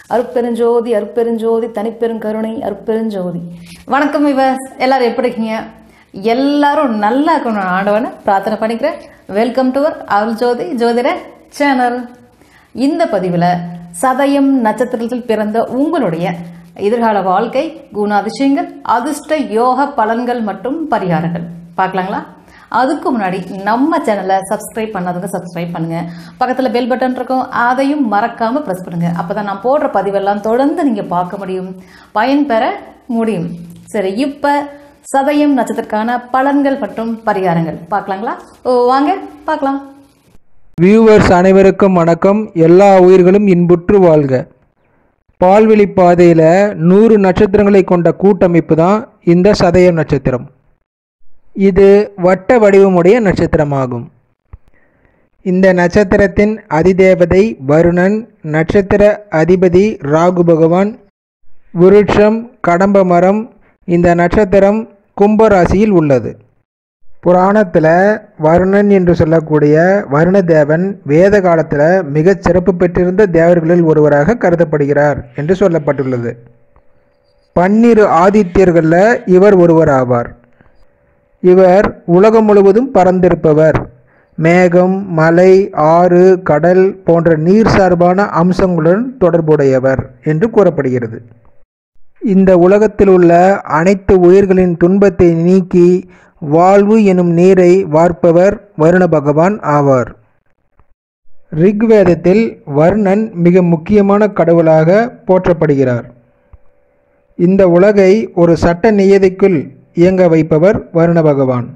அருட்பெருஞ்சோதி அருட்பெருஞ்சோதி தனிப்பெருங்கருணை அருட்பெருஞ்சோதி வணக்கம் இவஸ் எல்லாரும் எப்படி இருக்கீங்க எல்லாரும் நல்லா இருக்கணும் ஆண்டவனை பிரார்த்தனை பண்ணிக்கிறேன் வெல்கம் டு அருள் ஜோதி ஜோதிட சேனல் இந்த பதிவில் சதயம் நட்சத்திரத்தில் பிறந்த உங்களுடைய எதிர்கால வாழ்க்கை குணாதிசயங்கள் அதிர்ஷ்ட யோக பலன்கள் மற்றும் பரிகாரங்கள் பார்க்கலாங்களா அதுக்கு முன்னாடி நம்ம சேனலை சப்ஸ்கிரைப் பண்ணாதவங்க சப்ஸ்கிரைப் பண்ணுங்க பக்கத்தில் பெல் பட்டன் இருக்கும் அதையும் மறக்காம ப்ரெஸ் பண்ணுங்க அப்பதான் நான் போடுற பதிவெல்லாம் தொடர்ந்து நீங்க பார்க்க முடியும் பயன் பெற முடியும் சரி இப்போ சதயம் நட்சத்திரக்கான பலன்கள் மற்றும் பரிகாரங்கள் பார்க்கலாங்களா ஓ வாங்க பார்க்கலாம் வியூவர்ஸ் அனைவருக்கும் வணக்கம் எல்லா உயிர்களும் இன்புற்று வாழ்க பால்வெளி பாதையில் நூறு நட்சத்திரங்களை கொண்ட கூட்டமைப்பு தான் இந்த சதயம் நட்சத்திரம் இது வட்ட வடிவமுடைய நட்சத்திரமாகும் இந்த நட்சத்திரத்தின் அதிதேவதை வருணன் நட்சத்திர அதிபதி ராகு பகவான் விருட்சம் கடம்ப மரம் இந்த நட்சத்திரம் கும்பராசியில் உள்ளது புராணத்தில் வருணன் என்று சொல்லக்கூடிய வருணதேவன் வேத காலத்தில் மிகச் சிறப்பு பெற்றிருந்த தேவர்களில் ஒருவராக கருதப்படுகிறார் என்று சொல்லப்பட்டுள்ளது பன்னிரு ஆதித்யர்களில் இவர் ஒருவர் ஆவார் இவர் உலகம் முழுவதும் பறந்திருப்பவர் மேகம் மலை ஆறு கடல் போன்ற நீர் சார்பான அம்சங்களுடன் தொடர்புடையவர் என்று கூறப்படுகிறது இந்த உலகத்தில் உள்ள அனைத்து உயிர்களின் துன்பத்தை நீக்கி வாழ்வு எனும் நீரை வார்ப்பவர் வருண பகவான் ஆவார் ரிக்வேதத்தில் வருணன் மிக முக்கியமான கடவுளாக போற்றப்படுகிறார் இந்த உலகை ஒரு சட்ட நியதிக்குள் இயங்க வைப்பவர் வருண பகவான்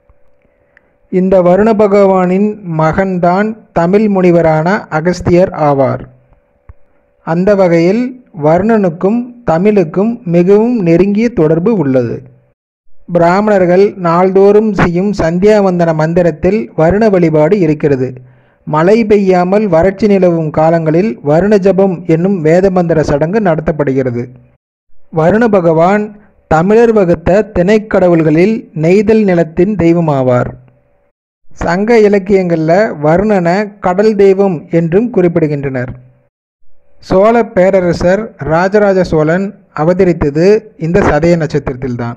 இந்த வருண பகவானின் மகன்தான் தமிழ் முனிவரான அகஸ்தியர் ஆவார் அந்த வகையில் வர்ணனுக்கும் தமிழுக்கும் மிகவும் நெருங்கிய தொடர்பு உள்ளது பிராமணர்கள் நாள்தோறும் செய்யும் சந்தியாவந்தன மந்திரத்தில் வருண வழிபாடு இருக்கிறது மழை பெய்யாமல் வறட்சி நிலவும் காலங்களில் வருண ஜபம் என்னும் வேத மந்திர சடங்கு நடத்தப்படுகிறது வருண பகவான் தமிழர் வகுத்த திணைக்கடவுள்களில் நெய்தல் நிலத்தின் தெய்வமாவார் சங்க இலக்கியங்களில் வருணனை கடல் தெய்வம் என்றும் குறிப்பிடுகின்றனர் சோழ பேரரசர் ராஜராஜ சோழன் அவதரித்தது இந்த சதய நட்சத்திரத்தில்தான்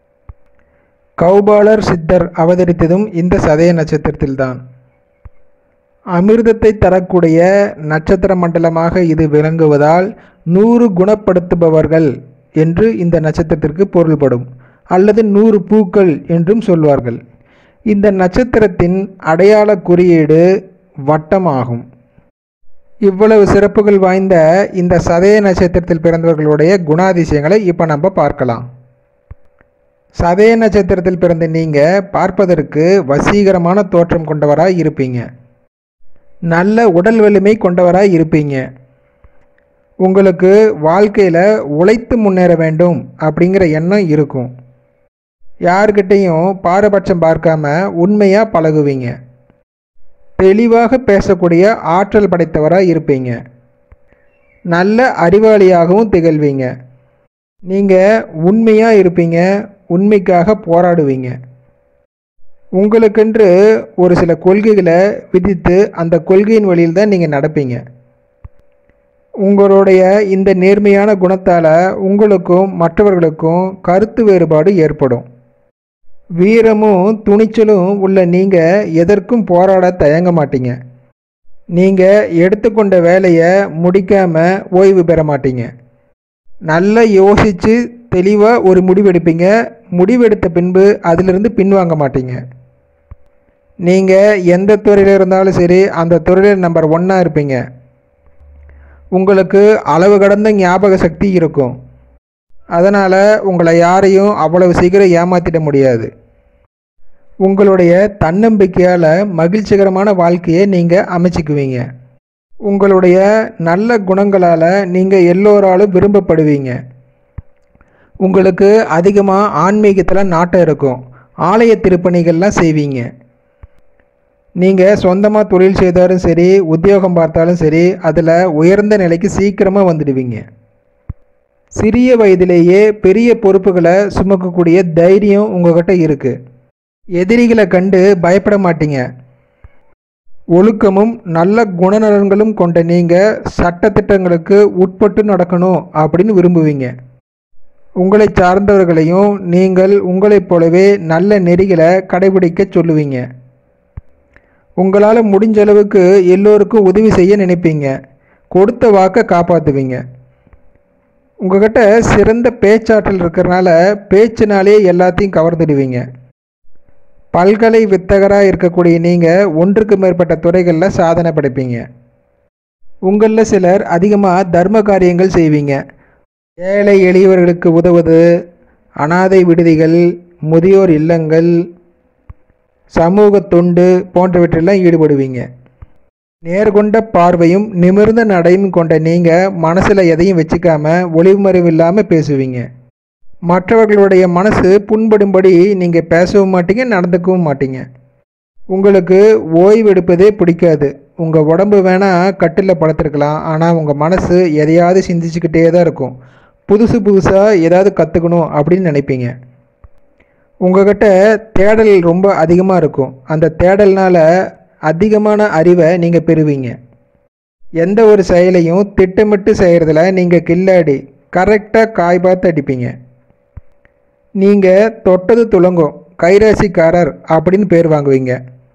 கௌபாலர் சித்தர் அவதரித்ததும் இந்த சதய நட்சத்திரத்தில்தான் அமிர்தத்தை தரக்கூடிய நட்சத்திர மண்டலமாக இது விளங்குவதால் நூறு குணப்படுத்துபவர்கள் என்று இந்த நட்சத்திரத்திற்கு பொருள்படும் அல்லது நூறு பூக்கள் என்றும் சொல்வார்கள் இந்த நட்சத்திரத்தின் அடையாள குறியீடு வட்டமாகும் இவ்வளவு சிறப்புகள் வாய்ந்த இந்த சதய நட்சத்திரத்தில் பிறந்தவர்களுடைய குணாதிசயங்களை இப்போ நம்ம பார்க்கலாம் சதய நட்சத்திரத்தில் பிறந்த நீங்கள் பார்ப்பதற்கு வசீகரமான தோற்றம் கொண்டவராய் இருப்பீங்க நல்ல உடல் வலிமை கொண்டவராய் இருப்பீங்க உங்களுக்கு வாழ்க்கையில் உழைத்து முன்னேற வேண்டும் அப்படிங்கிற எண்ணம் இருக்கும் யார்கிட்டையும் பாரபட்சம் பார்க்காம உண்மையாக பழகுவீங்க தெளிவாக பேசக்கூடிய ஆற்றல் படைத்தவராக இருப்பீங்க நல்ல அறிவாளியாகவும் திகழ்வீங்க நீங்கள் உண்மையாக இருப்பீங்க உண்மைக்காக போராடுவீங்க உங்களுக்கென்று ஒரு சில கொள்கைகளை விதித்து அந்த கொள்கையின் வழியில் தான் நீங்கள் நடப்பீங்க உங்களுடைய இந்த நேர்மையான குணத்தால் உங்களுக்கும் மற்றவர்களுக்கும் கருத்து வேறுபாடு ஏற்படும் வீரமும் துணிச்சலும் உள்ள நீங்கள் எதற்கும் போராட தயங்க மாட்டீங்க நீங்கள் எடுத்துக்கொண்ட வேலையை முடிக்காமல் ஓய்வு பெற மாட்டீங்க நல்லா யோசித்து தெளிவாக ஒரு முடிவெடுப்பீங்க முடிவெடுத்த பின்பு அதிலிருந்து பின்வாங்க மாட்டீங்க நீங்கள் எந்த துறையில் இருந்தாலும் சரி அந்த துறையில் நம்பர் ஒன்னாக இருப்பீங்க உங்களுக்கு அளவு கடந்த ஞாபக சக்தி இருக்கும் அதனால் உங்களை யாரையும் அவ்வளவு சீக்கிரம் ஏமாற்றிட முடியாது உங்களுடைய தன்னம்பிக்கையால் மகிழ்ச்சிகரமான வாழ்க்கையை நீங்கள் அமைச்சிக்குவீங்க உங்களுடைய நல்ல குணங்களால் நீங்கள் எல்லோராலும் விரும்பப்படுவீங்க உங்களுக்கு அதிகமாக ஆன்மீகத்தில் நாட்டம் இருக்கும் ஆலய திருப்பணிகள்லாம் செய்வீங்க நீங்கள் சொந்தமாக தொழில் செய்தாலும் சரி உத்தியோகம் பார்த்தாலும் சரி அதில் உயர்ந்த நிலைக்கு சீக்கிரமாக வந்துடுவீங்க சிறிய வயதிலேயே பெரிய பொறுப்புகளை சுமக்கக்கூடிய தைரியம் உங்ககிட்ட இருக்குது எதிரிகளை கண்டு பயப்பட மாட்டீங்க ஒழுக்கமும் நல்ல குணநலன்களும் கொண்ட நீங்கள் சட்டத்திட்டங்களுக்கு உட்பட்டு நடக்கணும் அப்படின்னு விரும்புவீங்க உங்களை சார்ந்தவர்களையும் நீங்கள் உங்களைப் போலவே நல்ல நெறிகளை கடைபிடிக்க சொல்லுவீங்க உங்களால் முடிஞ்ச அளவுக்கு எல்லோருக்கும் உதவி செய்ய நினைப்பீங்க கொடுத்த வாக்கை காப்பாற்றுவீங்க உங்ககிட்ட சிறந்த பேச்சாற்றல் இருக்கிறனால பேச்சினாலே எல்லாத்தையும் கவர்ந்துடுவீங்க பல்கலை வித்தகராக இருக்கக்கூடிய நீங்கள் ஒன்றுக்கு மேற்பட்ட துறைகளில் சாதனை படைப்பீங்க உங்களில் சிலர் அதிகமாக தர்ம காரியங்கள் செய்வீங்க ஏழை எளியவர்களுக்கு உதவுவது அனாதை விடுதிகள் முதியோர் இல்லங்கள் சமூக தொண்டு போன்றவற்றெல்லாம் ஈடுபடுவீங்க நேர்கொண்ட பார்வையும் நிமிர்ந்த நடையும் கொண்ட நீங்கள் மனசில் எதையும் வச்சுக்காம ஒளிவுமறைவு இல்லாமல் பேசுவீங்க மற்றவர்களுடைய மனசு புண்படும்படி நீங்கள் பேசவும் மாட்டீங்க நடந்துக்கவும் மாட்டீங்க உங்களுக்கு ஓய்வு எடுப்பதே பிடிக்காது உங்கள் உடம்பு வேணால் கட்டில் படுத்திருக்கலாம் ஆனால் உங்கள் மனசு எதையாவது சிந்திச்சுக்கிட்டே தான் இருக்கும் புதுசு புதுசாக ஏதாவது கற்றுக்கணும் அப்படின்னு நினைப்பீங்க உங்ககிட்ட தேடல் ரொம்ப அதிகமாக இருக்கும் அந்த தேடல்னால அதிகமான அறிவை நீங்கள் பெறுவீங்க எந்த ஒரு செயலையும் திட்டமிட்டு செய்கிறதுல நீங்கள் கில்லாடி கரெக்டாக காய் பார்த்து அடிப்பீங்க நீங்கள் தொட்டது துளங்கும் கைராசிக்காரர் அப்படின்னு பேர் வாங்குவீங்க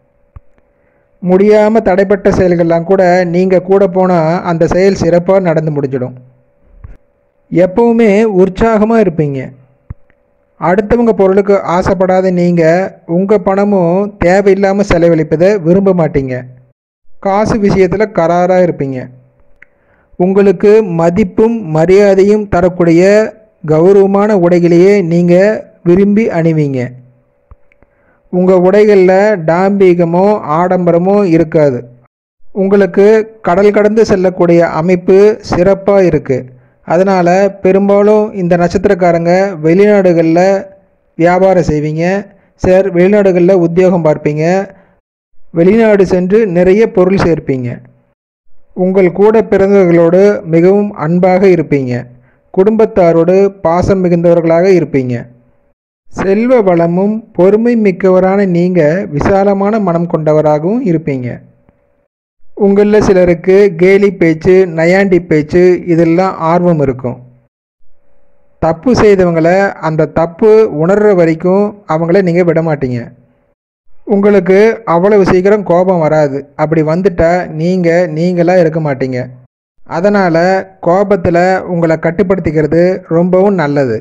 முடியாமல் தடைப்பட்ட செயல்கள்லாம் கூட நீங்கள் கூட போனால் அந்த செயல் சிறப்பாக நடந்து முடிஞ்சிடும் எப்பவுமே உற்சாகமாக இருப்பீங்க அடுத்தவங்க பொருளுக்கு ஆசைப்படாத நீங்கள் உங்கள் பணமும் தேவையில்லாமல் செலவழிப்பதை விரும்ப மாட்டீங்க காசு விஷயத்தில் கராராக இருப்பீங்க உங்களுக்கு மதிப்பும் மரியாதையும் தரக்கூடிய கௌரவமான உடைகளையே நீங்கள் விரும்பி அணிவீங்க உங்கள் உடைகளில் டாம்பீகமோ ஆடம்பரமோ இருக்காது உங்களுக்கு கடல் கடந்து செல்லக்கூடிய அமைப்பு சிறப்பாக இருக்குது அதனால் பெரும்பாலும் இந்த நட்சத்திரக்காரங்க வெளிநாடுகளில் வியாபாரம் செய்வீங்க சார் வெளிநாடுகளில் உத்தியோகம் பார்ப்பீங்க வெளிநாடு சென்று நிறைய பொருள் சேர்ப்பீங்க உங்கள் கூட பிறந்தவர்களோடு மிகவும் அன்பாக இருப்பீங்க குடும்பத்தாரோடு பாசம் மிகுந்தவர்களாக இருப்பீங்க செல்வ வளமும் பொறுமை மிக்கவரான நீங்கள் விசாலமான மனம் கொண்டவராகவும் இருப்பீங்க உங்களில் சிலருக்கு கேலி பேச்சு நயாண்டி பேச்சு இதெல்லாம் ஆர்வம் இருக்கும் தப்பு செய்தவங்களை அந்த தப்பு உணர்கிற வரைக்கும் அவங்கள நீங்கள் விட மாட்டீங்க உங்களுக்கு அவ்வளவு சீக்கிரம் கோபம் வராது அப்படி வந்துட்டா நீங்கள் நீங்களாக இருக்க மாட்டீங்க அதனால் கோபத்தில் உங்களை கட்டுப்படுத்திக்கிறது ரொம்பவும் நல்லது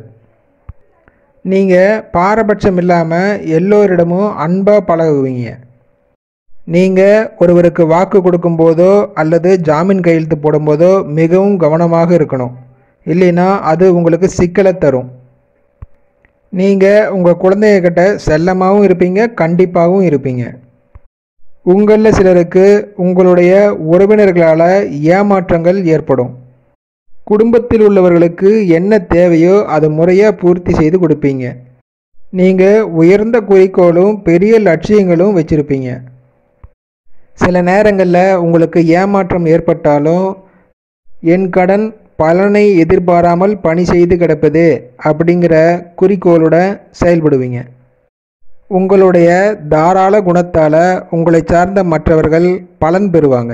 நீங்கள் பாரபட்சம் இல்லாமல் எல்லோரிடமும் அன்பாக பழகுவீங்க நீங்கள் ஒருவருக்கு வாக்கு கொடுக்கும்போதோ அல்லது ஜாமீன் கையெழுத்து போடும்போதோ மிகவும் கவனமாக இருக்கணும் இல்லைன்னா அது உங்களுக்கு சிக்கலை தரும் நீங்கள் உங்கள் குழந்தைகிட்ட செல்லமாகவும் இருப்பீங்க கண்டிப்பாகவும் இருப்பீங்க உங்களில் சிலருக்கு உங்களுடைய உறவினர்களால் ஏமாற்றங்கள் ஏற்படும் குடும்பத்தில் உள்ளவர்களுக்கு என்ன தேவையோ அதை முறையாக பூர்த்தி செய்து கொடுப்பீங்க நீங்கள் உயர்ந்த குறிக்கோளும் பெரிய லட்சியங்களும் வச்சுருப்பீங்க சில நேரங்களில் உங்களுக்கு ஏமாற்றம் ஏற்பட்டாலும் என் கடன் பலனை எதிர்பாராமல் பணி செய்து கிடப்பது அப்படிங்கிற குறிக்கோளோட செயல்படுவீங்க உங்களுடைய தாராள குணத்தால் உங்களை சார்ந்த மற்றவர்கள் பலன் பெறுவாங்க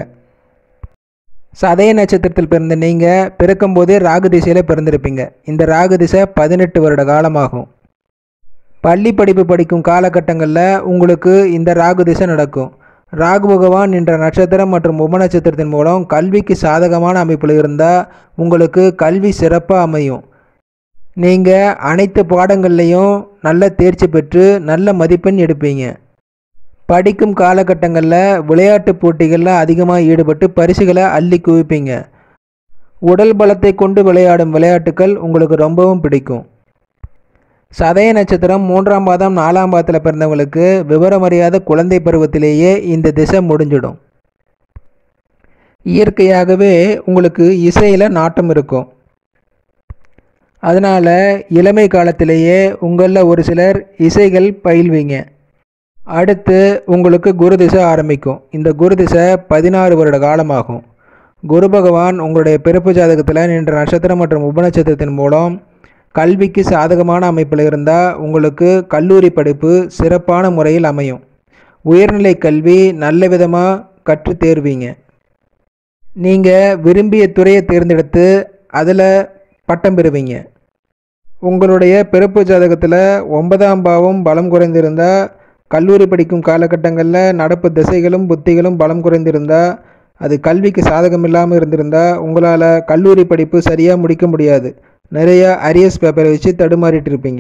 சதய நட்சத்திரத்தில் பிறந்த நீங்கள் பிறக்கும்போதே ராகு திசையில் பிறந்திருப்பீங்க இந்த ராகு திசை பதினெட்டு வருட காலமாகும் பள்ளி படிப்பு படிக்கும் காலகட்டங்களில் உங்களுக்கு இந்த ராகு திசை நடக்கும் ராகு பகவான் என்ற நட்சத்திரம் மற்றும் உப நட்சத்திரத்தின் மூலம் கல்விக்கு சாதகமான அமைப்பில் இருந்தால் உங்களுக்கு கல்வி சிறப்பாக அமையும் நீங்கள் அனைத்து பாடங்கள்லையும் நல்ல தேர்ச்சி பெற்று நல்ல மதிப்பெண் எடுப்பீங்க படிக்கும் காலகட்டங்களில் விளையாட்டு போட்டிகளில் அதிகமாக ஈடுபட்டு பரிசுகளை அள்ளி குவிப்பீங்க உடல் பலத்தை கொண்டு விளையாடும் விளையாட்டுகள் உங்களுக்கு ரொம்பவும் பிடிக்கும் சதய நட்சத்திரம் மூன்றாம் பாதம் நாலாம் பாதத்தில் பிறந்தவங்களுக்கு விவரமறியாத குழந்தை பருவத்திலேயே இந்த திசை முடிஞ்சிடும் இயற்கையாகவே உங்களுக்கு இசையில் நாட்டம் இருக்கும் அதனால் இளமை காலத்திலேயே உங்களில் ஒரு சிலர் இசைகள் பயில்வீங்க அடுத்து உங்களுக்கு குரு திசை ஆரம்பிக்கும் இந்த குரு திசை பதினாறு வருட காலமாகும் குரு பகவான் உங்களுடைய பிறப்பு ஜாதகத்தில் நின்ற நட்சத்திரம் மற்றும் உபநட்சத்திரத்தின் மூலம் கல்விக்கு சாதகமான அமைப்பில் இருந்தால் உங்களுக்கு கல்லூரி படிப்பு சிறப்பான முறையில் அமையும் உயர்நிலை கல்வி நல்ல விதமாக கற்றுத் தேர்வீங்க நீங்கள் விரும்பிய துறையை தேர்ந்தெடுத்து அதில் பட்டம் பெறுவீங்க உங்களுடைய பிறப்பு ஜாதகத்தில் ஒன்பதாம் பாவம் பலம் குறைந்திருந்தால் கல்லூரி படிக்கும் காலகட்டங்களில் நடப்பு திசைகளும் புத்திகளும் பலம் குறைந்திருந்தால் அது கல்விக்கு சாதகம் இல்லாமல் இருந்திருந்தால் உங்களால் கல்லூரி படிப்பு சரியாக முடிக்க முடியாது நிறையா அரியஸ் பேப்பரை வச்சு தடுமாறிட்டு இருப்பீங்க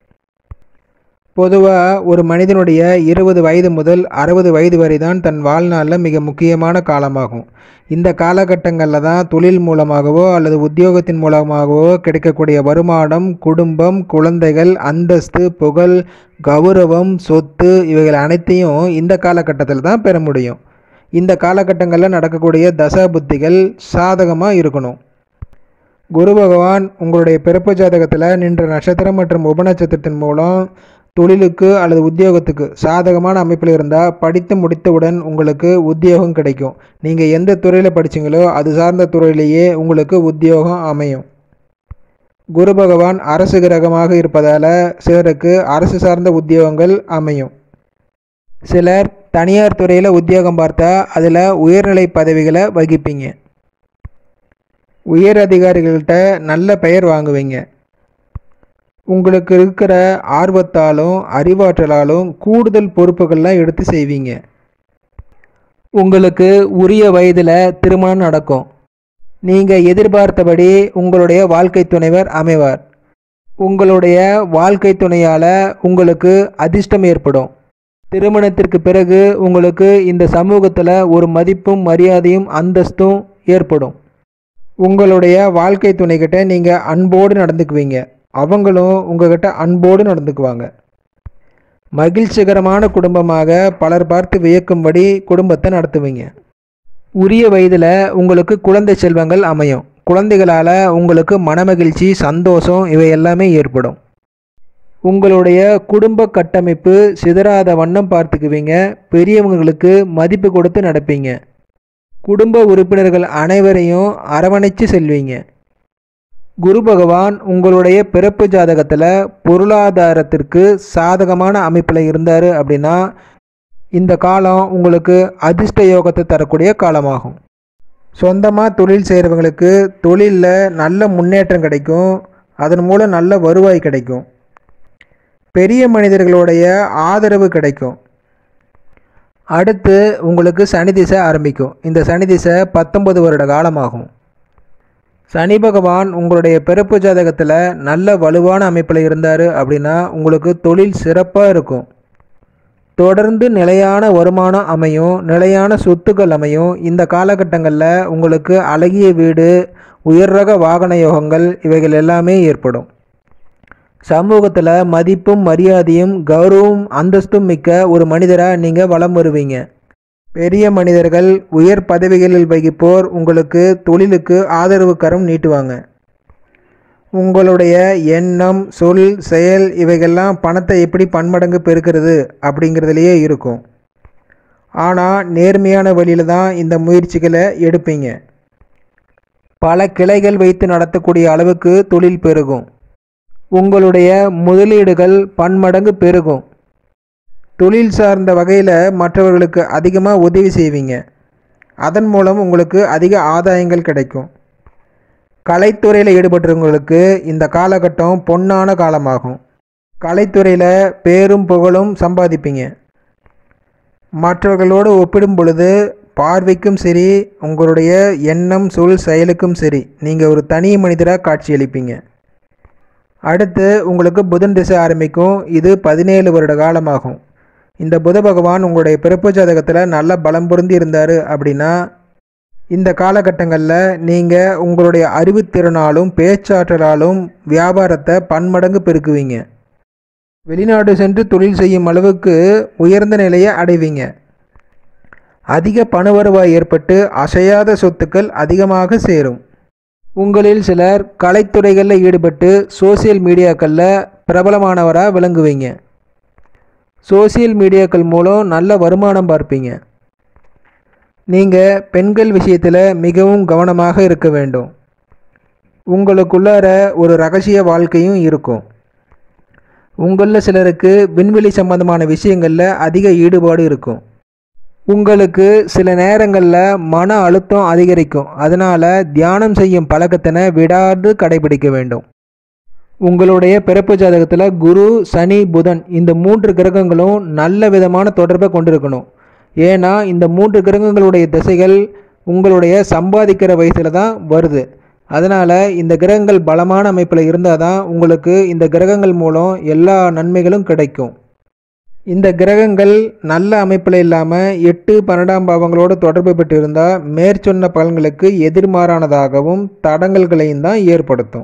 பொதுவாக ஒரு மனிதனுடைய இருபது வயது முதல் அறுபது வயது வரை தான் தன் வாழ்நாளில் மிக முக்கியமான காலமாகும் இந்த காலகட்டங்களில் தான் தொழில் மூலமாகவோ அல்லது உத்தியோகத்தின் மூலமாகவோ கிடைக்கக்கூடிய வருமானம் குடும்பம் குழந்தைகள் அந்தஸ்து புகழ் கௌரவம் சொத்து இவைகள் அனைத்தையும் இந்த காலகட்டத்தில் தான் பெற முடியும் இந்த காலகட்டங்களில் நடக்கக்கூடிய தசா புத்திகள் சாதகமாக இருக்கணும் குரு பகவான் உங்களுடைய பிறப்பு ஜாதகத்தில் நின்ற நட்சத்திரம் மற்றும் உபநட்சத்திரத்தின் மூலம் தொழிலுக்கு அல்லது உத்தியோகத்துக்கு சாதகமான அமைப்பில் இருந்தால் படித்து முடித்தவுடன் உங்களுக்கு உத்தியோகம் கிடைக்கும் நீங்கள் எந்த துறையில் படிச்சீங்களோ அது சார்ந்த துறையிலேயே உங்களுக்கு உத்தியோகம் அமையும் குரு பகவான் அரசு கிரகமாக இருப்பதால் சிலருக்கு அரசு சார்ந்த உத்தியோகங்கள் அமையும் சிலர் தனியார் துறையில் உத்தியோகம் பார்த்தா அதில் உயர்நிலை பதவிகளை வகிப்பீங்க உயர் அதிகாரிகள்கிட்ட நல்ல பெயர் வாங்குவீங்க உங்களுக்கு இருக்கிற ஆர்வத்தாலும் அறிவாற்றலாலும் கூடுதல் பொறுப்புகள்லாம் எடுத்து செய்வீங்க உங்களுக்கு உரிய வயதில் திருமணம் நடக்கும் நீங்கள் எதிர்பார்த்தபடி உங்களுடைய வாழ்க்கை துணைவர் அமைவார் உங்களுடைய வாழ்க்கை துணையால் உங்களுக்கு அதிர்ஷ்டம் ஏற்படும் திருமணத்திற்கு பிறகு உங்களுக்கு இந்த சமூகத்தில் ஒரு மதிப்பும் மரியாதையும் அந்தஸ்தும் ஏற்படும் உங்களுடைய வாழ்க்கை துணைக்கிட்ட நீங்கள் அன்போடு நடந்துக்குவீங்க அவங்களும் உங்ககிட்ட அன்போடு நடந்துக்குவாங்க மகிழ்ச்சிகரமான குடும்பமாக பலர் பார்த்து வியக்கும்படி குடும்பத்தை நடத்துவீங்க உரிய வயதில் உங்களுக்கு குழந்தை செல்வங்கள் அமையும் குழந்தைகளால் உங்களுக்கு மனமகிழ்ச்சி சந்தோஷம் இவை எல்லாமே ஏற்படும் உங்களுடைய குடும்ப கட்டமைப்பு சிதறாத வண்ணம் பார்த்துக்குவீங்க பெரியவங்களுக்கு மதிப்பு கொடுத்து நடப்பீங்க குடும்ப உறுப்பினர்கள் அனைவரையும் அரவணைச்சு செல்வீங்க குரு பகவான் உங்களுடைய பிறப்பு ஜாதகத்தில் பொருளாதாரத்திற்கு சாதகமான அமைப்பில் இருந்தார் அப்படின்னா இந்த காலம் உங்களுக்கு அதிர்ஷ்ட யோகத்தை தரக்கூடிய காலமாகும் சொந்தமாக தொழில் செய்கிறவங்களுக்கு தொழிலில் நல்ல முன்னேற்றம் கிடைக்கும் அதன் மூலம் நல்ல வருவாய் கிடைக்கும் பெரிய மனிதர்களுடைய ஆதரவு கிடைக்கும் அடுத்து உங்களுக்கு சனி திசை ஆரம்பிக்கும் இந்த சனி திசை பத்தொன்பது வருட காலமாகும் சனி பகவான் உங்களுடைய பிறப்பு ஜாதகத்தில் நல்ல வலுவான அமைப்பில் இருந்தார் அப்படின்னா உங்களுக்கு தொழில் சிறப்பாக இருக்கும் தொடர்ந்து நிலையான வருமானம் அமையும் நிலையான சொத்துக்கள் அமையும் இந்த காலகட்டங்களில் உங்களுக்கு அழகிய வீடு உயர் ரக வாகன யோகங்கள் இவைகள் எல்லாமே ஏற்படும் சமூகத்தில் மதிப்பும் மரியாதையும் கௌரவம் அந்தஸ்தும் மிக்க ஒரு மனிதராக நீங்கள் வலம் வருவீங்க பெரிய மனிதர்கள் உயர் பதவிகளில் வகிப்போர் உங்களுக்கு தொழிலுக்கு ஆதரவு கரம் நீட்டுவாங்க உங்களுடைய எண்ணம் சொல் செயல் இவைகள்லாம் பணத்தை எப்படி பன்மடங்கு பெருக்கிறது அப்படிங்கிறதுலையே இருக்கும் ஆனால் நேர்மையான வழியில் தான் இந்த முயற்சிகளை எடுப்பீங்க பல கிளைகள் வைத்து நடத்தக்கூடிய அளவுக்கு தொழில் பெருகும் உங்களுடைய முதலீடுகள் பன்மடங்கு பெருகும் தொழில் சார்ந்த வகையில் மற்றவர்களுக்கு அதிகமாக உதவி செய்வீங்க அதன் மூலம் உங்களுக்கு அதிக ஆதாயங்கள் கிடைக்கும் கலைத்துறையில் ஈடுபட்டவங்களுக்கு இந்த காலகட்டம் பொன்னான காலமாகும் கலைத்துறையில் பேரும் புகழும் சம்பாதிப்பீங்க மற்றவர்களோடு ஒப்பிடும் பொழுது பார்வைக்கும் சரி உங்களுடைய எண்ணம் சொல் செயலுக்கும் சரி நீங்கள் ஒரு தனி மனிதராக காட்சியளிப்பீங்க அடுத்து உங்களுக்கு புதன் திசை ஆரம்பிக்கும் இது பதினேழு வருட காலமாகும் இந்த புத பகவான் உங்களுடைய பிறப்பு ஜாதகத்தில் நல்ல பலம் பொருந்தி இருந்தார் அப்படின்னா இந்த காலகட்டங்களில் நீங்கள் உங்களுடைய அறிவுத்திறனாலும் பேச்சாற்றலாலும் வியாபாரத்தை பன்மடங்கு பெருக்குவீங்க வெளிநாடு சென்று தொழில் செய்யும் அளவுக்கு உயர்ந்த நிலையை அடைவீங்க அதிக பண வருவாய் ஏற்பட்டு அசையாத சொத்துக்கள் அதிகமாக சேரும் உங்களில் சிலர் கலைத்துறைகளில் ஈடுபட்டு சோசியல் மீடியாக்களில் பிரபலமானவராக விளங்குவீங்க சோசியல் மீடியாக்கள் மூலம் நல்ல வருமானம் பார்ப்பீங்க நீங்கள் பெண்கள் விஷயத்தில் மிகவும் கவனமாக இருக்க வேண்டும் உங்களுக்குள்ளார ஒரு ரகசிய வாழ்க்கையும் இருக்கும் உங்களில் சிலருக்கு விண்வெளி சம்பந்தமான விஷயங்களில் அதிக ஈடுபாடு இருக்கும் உங்களுக்கு சில நேரங்களில் மன அழுத்தம் அதிகரிக்கும் அதனால் தியானம் செய்யும் பழக்கத்தினை விடாது கடைபிடிக்க வேண்டும் உங்களுடைய பிறப்பு ஜாதகத்தில் குரு சனி புதன் இந்த மூன்று கிரகங்களும் நல்ல விதமான தொடர்பை கொண்டிருக்கணும் ஏன்னா இந்த மூன்று கிரகங்களுடைய திசைகள் உங்களுடைய சம்பாதிக்கிற வயசில் தான் வருது அதனால் இந்த கிரகங்கள் பலமான அமைப்பில் இருந்தால் தான் உங்களுக்கு இந்த கிரகங்கள் மூலம் எல்லா நன்மைகளும் கிடைக்கும் இந்த கிரகங்கள் நல்ல அமைப்பில் இல்லாமல் எட்டு பன்னெண்டாம் பாவங்களோடு தொடர்பு பெற்றிருந்தால் மேற்சொன்ன பலன்களுக்கு எதிர்மாறானதாகவும் தடங்கல்களையும் தான் ஏற்படுத்தும்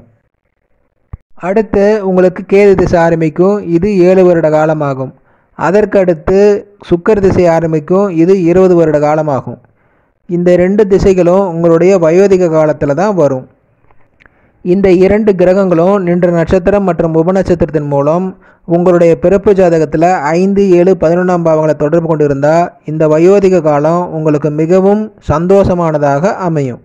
அடுத்து உங்களுக்கு கேது திசை ஆரம்பிக்கும் இது ஏழு வருட காலமாகும் அதற்கு அடுத்து சுக்கர திசை ஆரம்பிக்கும் இது இருபது வருட காலமாகும் இந்த ரெண்டு திசைகளும் உங்களுடைய வயோதிக காலத்தில் தான் வரும் இந்த இரண்டு கிரகங்களும் நின்ற நட்சத்திரம் மற்றும் உப நட்சத்திரத்தின் மூலம் உங்களுடைய பிறப்பு ஜாதகத்தில் ஐந்து ஏழு பதினொன்றாம் பாவங்களை தொடர்பு கொண்டு இருந்தால் இந்த வயோதிக காலம் உங்களுக்கு மிகவும் சந்தோஷமானதாக அமையும்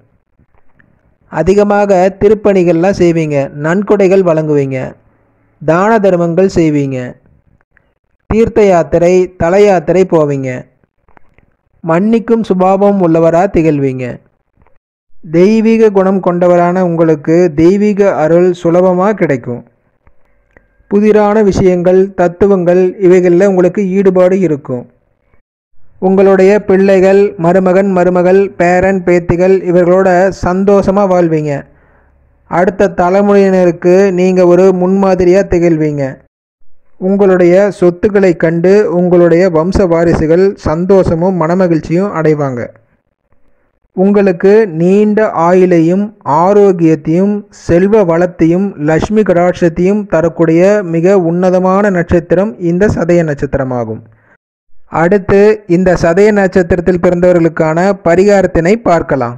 அதிகமாக திருப்பணிகள்லாம் செய்வீங்க நன்கொடைகள் வழங்குவீங்க தான தர்மங்கள் செய்வீங்க தீர்த்த யாத்திரை தல யாத்திரை போவீங்க மன்னிக்கும் சுபாவம் உள்ளவராக திகழ்வீங்க தெய்வீக குணம் கொண்டவரான உங்களுக்கு தெய்வீக அருள் சுலபமாக கிடைக்கும் புதிரான விஷயங்கள் தத்துவங்கள் இவைகளில் உங்களுக்கு ஈடுபாடு இருக்கும் உங்களுடைய பிள்ளைகள் மருமகன் மருமகள் பேரன் பேத்திகள் இவர்களோட சந்தோஷமாக வாழ்வீங்க அடுத்த தலைமுறையினருக்கு நீங்கள் ஒரு முன்மாதிரியாக திகழ்வீங்க உங்களுடைய சொத்துக்களை கண்டு உங்களுடைய வம்ச வாரிசுகள் சந்தோஷமும் மனமகிழ்ச்சியும் அடைவாங்க உங்களுக்கு நீண்ட ஆயுளையும் ஆரோக்கியத்தையும் செல்வ வளத்தையும் லக்ஷ்மி கடாட்சத்தையும் தரக்கூடிய மிக உன்னதமான நட்சத்திரம் இந்த சதய நட்சத்திரமாகும் அடுத்து இந்த சதய நட்சத்திரத்தில் பிறந்தவர்களுக்கான பரிகாரத்தினை பார்க்கலாம்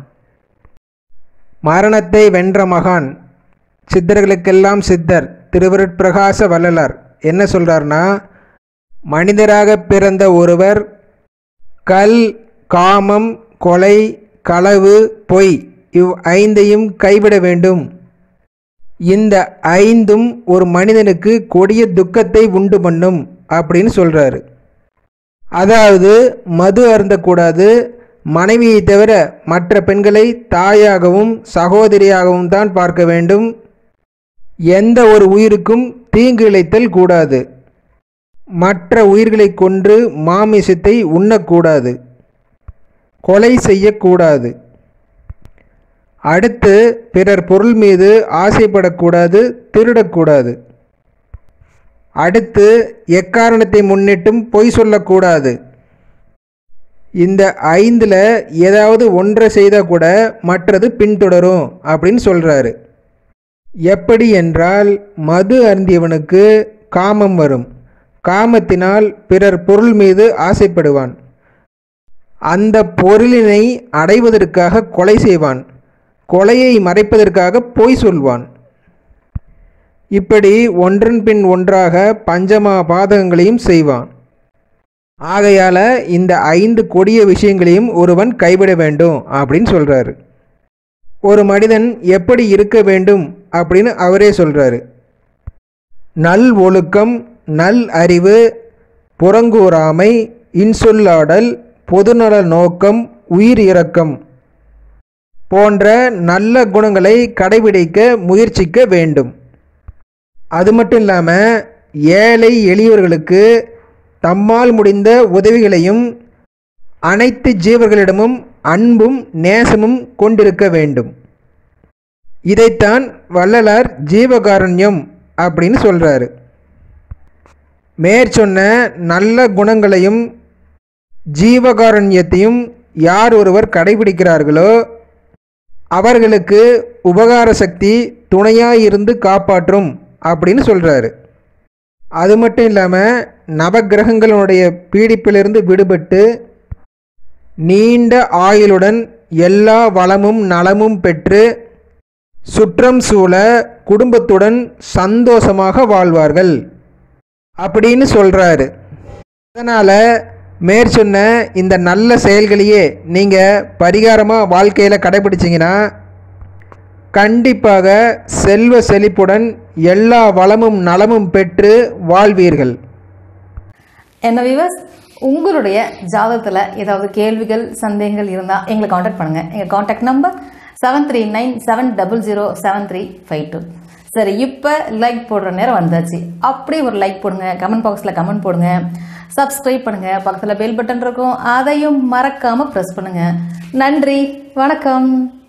மரணத்தை வென்ற மகான் சித்தர்களுக்கெல்லாம் சித்தர் திருவருட்பிரகாச வள்ளலார் என்ன சொல்றார்னா மனிதராக பிறந்த ஒருவர் கல் காமம் கொலை களவு பொய் இவ் ஐந்தையும் கைவிட வேண்டும் இந்த ஐந்தும் ஒரு மனிதனுக்கு கொடிய துக்கத்தை உண்டு பண்ணும் அப்படின்னு சொல்றாரு அதாவது மது அருந்தக்கூடாது மனைவியை தவிர மற்ற பெண்களை தாயாகவும் சகோதரியாகவும் தான் பார்க்க வேண்டும் எந்த ஒரு உயிருக்கும் தீங்கு இழைத்தல் கூடாது மற்ற உயிர்களை கொன்று மாமிசத்தை உண்ணக்கூடாது கொலை செய்யக்கூடாது அடுத்து பிறர் பொருள் மீது ஆசைப்படக்கூடாது திருடக்கூடாது அடுத்து எக்காரணத்தை முன்னிட்டும் பொய் சொல்லக்கூடாது இந்த ஐந்தில் ஏதாவது ஒன்றை செய்தால் கூட மற்றது பின்தொடரும் அப்படின்னு சொல்கிறாரு எப்படி என்றால் மது அருந்தியவனுக்கு காமம் வரும் காமத்தினால் பிறர் பொருள் மீது ஆசைப்படுவான் அந்த பொருளினை அடைவதற்காக கொலை செய்வான் கொலையை மறைப்பதற்காக பொய் சொல்வான் இப்படி ஒன்றன் பின் ஒன்றாக பஞ்சமா பாதகங்களையும் செய்வான் ஆகையால இந்த ஐந்து கொடிய விஷயங்களையும் ஒருவன் கைவிட வேண்டும் அப்படின்னு சொல்றாரு ஒரு மனிதன் எப்படி இருக்க வேண்டும் அப்படின்னு அவரே சொல்றாரு நல் ஒழுக்கம் நல் அறிவு புறங்கூறாமை இன்சொல்லாடல் பொதுநல நோக்கம் உயிர் இரக்கம் போன்ற நல்ல குணங்களை கடைபிடிக்க முயற்சிக்க வேண்டும் அது மட்டும் இல்லாமல் ஏழை எளியவர்களுக்கு தம்மால் முடிந்த உதவிகளையும் அனைத்து ஜீவர்களிடமும் அன்பும் நேசமும் கொண்டிருக்க வேண்டும் இதைத்தான் வள்ளலார் ஜீவகாருண்யம் அப்படின்னு சொல்கிறாரு மேற்சொன்ன நல்ல குணங்களையும் ஜீவகாருண்யத்தையும் யார் ஒருவர் கடைபிடிக்கிறார்களோ அவர்களுக்கு உபகார சக்தி துணையாக இருந்து காப்பாற்றும் அப்படின்னு சொல்கிறாரு அது மட்டும் இல்லாமல் நவக்கிரகங்களுடைய பீடிப்பிலிருந்து விடுபட்டு நீண்ட ஆயுளுடன் எல்லா வளமும் நலமும் பெற்று சுற்றம் சூழ குடும்பத்துடன் சந்தோஷமாக வாழ்வார்கள் அப்படின்னு சொல்கிறாரு அதனால் மேற்சொன்ன இந்த நல்ல செயல்களையே நீங்கள் பரிகாரமாக வாழ்க்கையில் கடைபிடிச்சிங்கன்னா கண்டிப்பாக செல்வ செழிப்புடன் எல்லா வளமும் நலமும் பெற்று வாழ்வீர்கள் என்ன விவஸ் உங்களுடைய ஜாதகத்தில் ஏதாவது கேள்விகள் சந்தேகங்கள் இருந்தால் எங்களை காண்டாக்ட் பண்ணுங்கள் எங்கள் contact number seven three nine seven double zero seven three five two சரி இப்போ லைக் போடுற நேரம் வந்தாச்சு அப்படியே ஒரு லைக் போடுங்க கமெண்ட் பாக்ஸில் கமெண்ட் போடுங்க சப்ஸ்கிரைப் பண்ணுங்கள் பக்கத்தில் பெல் பட்டன் இருக்கும் அதையும் மறக்காமல் ப்ரெஸ் பண்ணுங்கள் நன்றி வணக்கம்